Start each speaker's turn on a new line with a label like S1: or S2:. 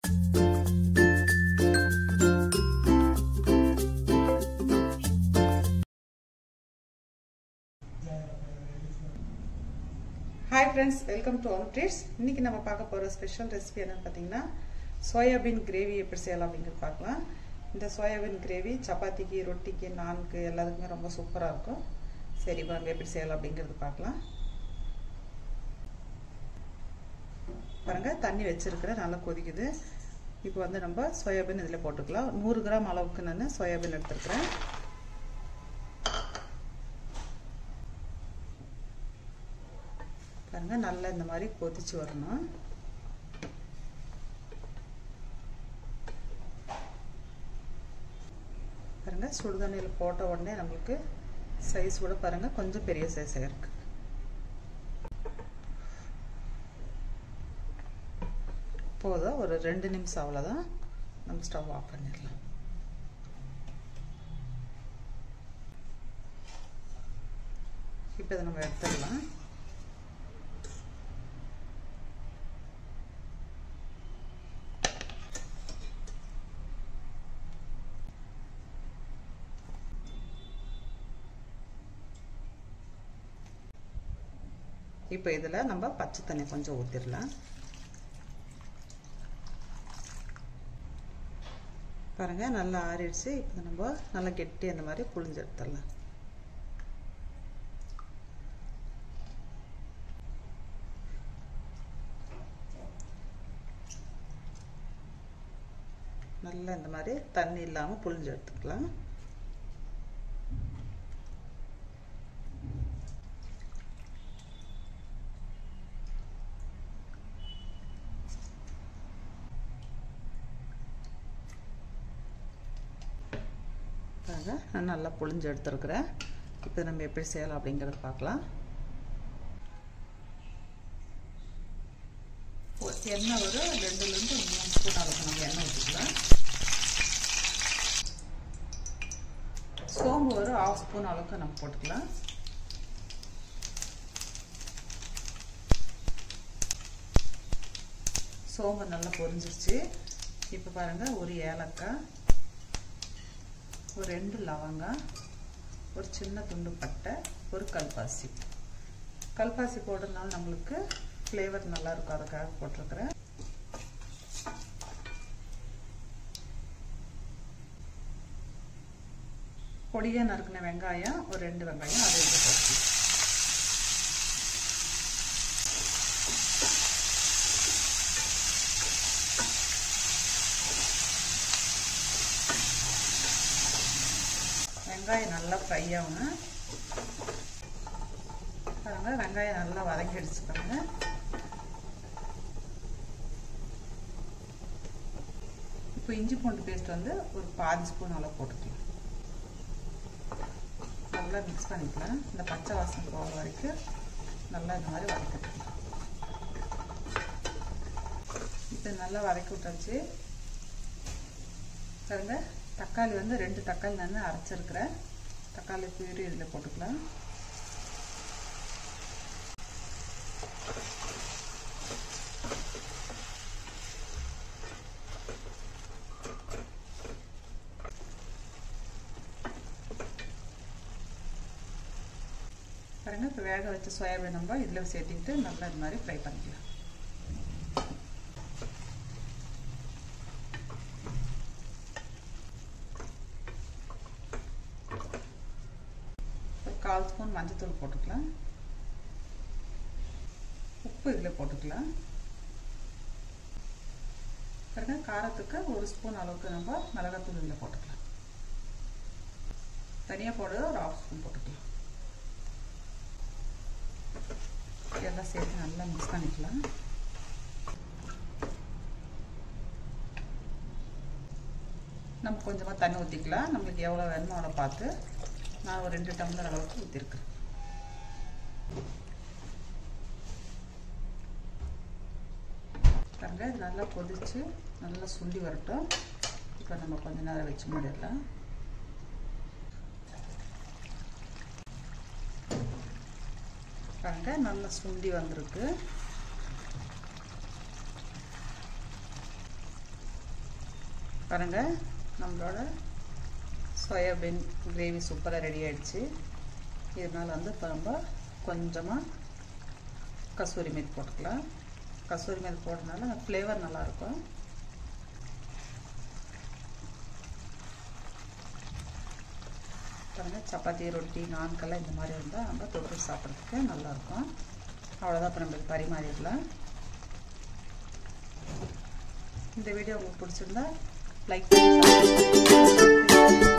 S1: hi friends welcome to home treats இன்னைக்கு நம்ம பார்க்க போகிற ஸ்பெஷல் ரெசிபி என்னன்னு பார்த்தீங்கன்னா சோயாபீன் கிரேவி எப்படி செய்யலாம் அப்படிங்கிறது பார்க்கலாம் இந்த சோயாபீன் கிரேவி சப்பாத்திக்கு ரொட்டிக்கு நான்கு எல்லாத்துக்குமே ரொம்ப சூப்பராக இருக்கும் சரி வாங்க எப்படி செய்யலாம் அப்படிங்கிறது பார்க்கலாம் பாருங்க தண்ணி வச்சிருக்கிறேன் நல்லா கொதிக்குது இப்போ வந்து நம்ம சோயாபீன் இதில் போட்டுக்கலாம் நூறு கிராம் அளவுக்கு நான் சோயாபீன் எடுத்துருக்கிறேன் பாருங்க நல்லா இந்த மாதிரி கொதிச்சு வரணும் பாருங்க சுடுதண்ணியில் போட்ட உடனே நம்மளுக்கு சைஸ் கூட பாருங்க கொஞ்சம் பெரிய சைஸாக இருக்கு போதும் ஒரு ரெண்டு நிமிஷம் அவ்வளோதான் நம்ம ஸ்டவ் ஆஃப் பண்ணிடலாம் இப்போ இதை நம்ம எடுத்துடலாம் இப்போ இதில் நம்ம பச்சை தண்ணி கொஞ்சம் ஊற்றிடலாம் பாருங்கள் நல்லா ஆறிடுச்சு இப்போ நம்ம நல்லா கெட்டி அந்த மாதிரி புளிஞ்சு எடுத்துடலாம் நல்லா இந்த மாதிரி தண்ணி இல்லாமல் புளிஞ்சு எடுத்துக்கலாம் பாருங்க நான் நல்லா புளிஞ்சு எடுத்துருக்குறேன் இப்போ நம்ம எப்படி செய்யலாம் அப்படிங்கிறத பார்க்கலாம் எண்ணெய் ஒரு ரெண்டுலேருந்து மூணு ஸ்பூன் அளவுக்கு நம்ம எண்ணெய் ஊற்றிக்கலாம் சோம்பு ஒரு ஆஃப் ஸ்பூன் அளவுக்கு நம்ம போட்டுக்கலாம் சோம்பு நல்லா பொரிஞ்சிருச்சு இப்போ பாருங்கள் ஒரு ஏலக்காய் ஒரு ரெண்டு லவங்கம் ஒரு சின்ன துண்டு பட்டை ஒரு கல்பாசி கல்பாசி போடுறதுனால நம்மளுக்கு ஃப்ளேவர் நல்லா இருக்கும் அதுக்காக போட்டிருக்கிறேன் பொடியாக நறுக்கின வெங்காயம் ஒரு ரெண்டு வெங்காயம் அதை எடுத்து போட்டு வெங்காயம் நல்லா ஃப்ரை ஆகணும் பாருங்க வெங்காயம் நல்லா வதக்கிடுச்சு பாருங்க இப்போ இஞ்சி பூண்டு பேஸ்ட் வந்து ஒரு பாதி ஸ்பூன் அளவு போட்டுக்கலாம் நல்லா மிக்ஸ் பண்ணிக்கலாம் இந்த பச்சை வாசனை போகிற வரைக்கும் நல்லா இந்த மாதிரி வதக்கிட்டுக்கலாம் இப்போ நல்லா வதக்கி விட்டாச்சு பாருங்க தக்காளி வந்து ரெண்டு தக்காளி நான் அரைச்சிருக்கிறேன் தக்காளி பியூரி இதில் போட்டுக்கலாம் பாருங்க இப்போ வேக வச்ச சோயாபீன் நம்ம இதில் சேர்த்திக்கிட்டு நல்லா இது மாதிரி ஃப்ரை பண்ணிக்கலாம் கால் ஸ்பூன் மஞ்சத்தூள் போட்டுக்கலாம் உப்பு இதில் போட்டுக்கலாம் பாருங்க காரத்துக்கு ஒரு ஸ்பூன் அளவுக்கு நம்ம மிளகாத்தூள் இதில் போட்டுக்கலாம் தனியாக போடுறது ஒரு ஆஃப் ஸ்பூன் போட்டுக்கலாம் எல்லாம் சேர்த்து நல்லா மிக்ஸ் பண்ணிக்கலாம் நம்ம கொஞ்சமாக தண்ணி ஊற்றிக்கலாம் நம்மளுக்கு எவ்வளோ வேணுமோ அவ்வளோ பார்த்து நான் ஒரு ரெண்டு டம்ளர் அளவுக்கு ஊற்றிருக்கேன் பாருங்க இது நல்லா கொதிச்சு நல்லா சுண்டி வரட்டும் இப்போ நம்ம கொஞ்ச நேரம் வச்சு மூடிடலாம் பாருங்க நல்லா சுண்டி வந்திருக்கு பாருங்க நம்மளோட சோயாபீன் கிரேவி சூப்பராக ரெடி ஆயிடுச்சு இதனால் வந்து இப்போ நம்ம கொஞ்சமாக கசூரி மேத் போட்டுக்கலாம் கசூரி மேத் போடுறதுனால அந்த ஃப்ளேவர் நல்லாயிருக்கும் பாருங்கள் சப்பாத்தி ரொட்டி நான்கெல்லாம் இந்த மாதிரி இருந்தால் நம்ம தொட்டு சாப்பிட்றதுக்கு நல்லாயிருக்கும் அவ்வளோதான் இப்போ நம்மளுக்கு பரிமாறிடலாம் இந்த வீடியோ உங்களுக்கு பிடிச்சிருந்தா லைக் பண்ணி